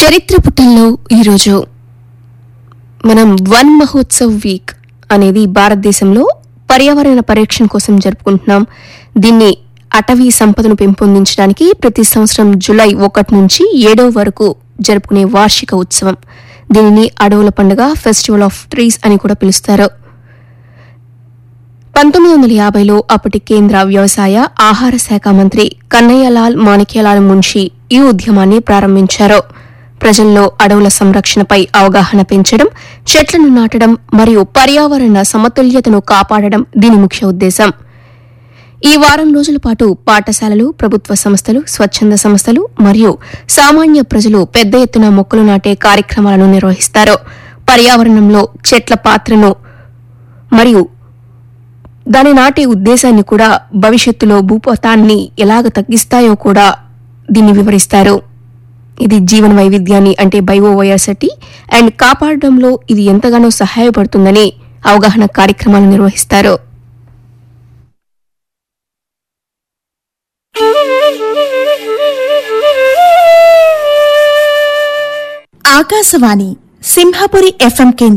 చరిత్ర పుటల్లో ఈరోజు మనం వన్ మహోత్సవ్ వీక్ అనేది భారతదేశంలో పర్యావరణ పరిరక్షణ కోసం జరుపుకుంటున్నాం దీన్ని అటవీ సంపదను పెంపొందించడానికి ప్రతి సంవత్సరం జులై ఒకటి నుంచి ఏడో వరకు జరుపుకునే వార్షిక ఉత్సవం దీనిని అడవుల పండుగ ఫెస్టివల్ ఆఫ్ ట్రీస్ అని కూడా పిలుస్తారు పంతొమ్మిది వందల యాభైలో అప్పటి కేంద్ర వ్యవసాయ ఆహార శాఖ మంత్రి కన్నయ్యలాల్ మాణిక్యలాల్ మున్షి ఈ ఉద్యమాన్ని ప్రారంభించారు ప్రజల్లో అడవుల సంరక్షణపై అవగాహన పెంచడం చెట్లను నాటడం మరియు పర్యావరణ సమతుల్యతను కాపాడడం దీని ముఖ్య ఉద్దేశం ఈ వారం రోజుల పాటు పాఠశాలలు ప్రభుత్వ సంస్థలు స్వచ్ఛంద సంస్థలు మరియు సామాన్య ప్రజలు పెద్ద ఎత్తున మొక్కలు నాటే కార్యక్రమాలను నిర్వహిస్తారు పర్యావరణంలో చెట్ల పాత్రను మరియు దాని నాటే ఉద్దేశాన్ని కూడా భవిష్యత్తులో భూపతాన్ని ఎలాగ తగ్గిస్తాయో కూడా దీన్ని వివరిస్తారు ఇది జీవన వైవిధ్యాన్ని అంటే బయోవైవర్సిటీ అండ్ కాపాడడంలో ఇది ఎంతగానో సహాయపడుతుందని అవగాహన కార్యక్రమాలు నిర్వహిస్తారు ఆకాశవాణి సింహపురి ఎఫ్ఎం కేంద్రం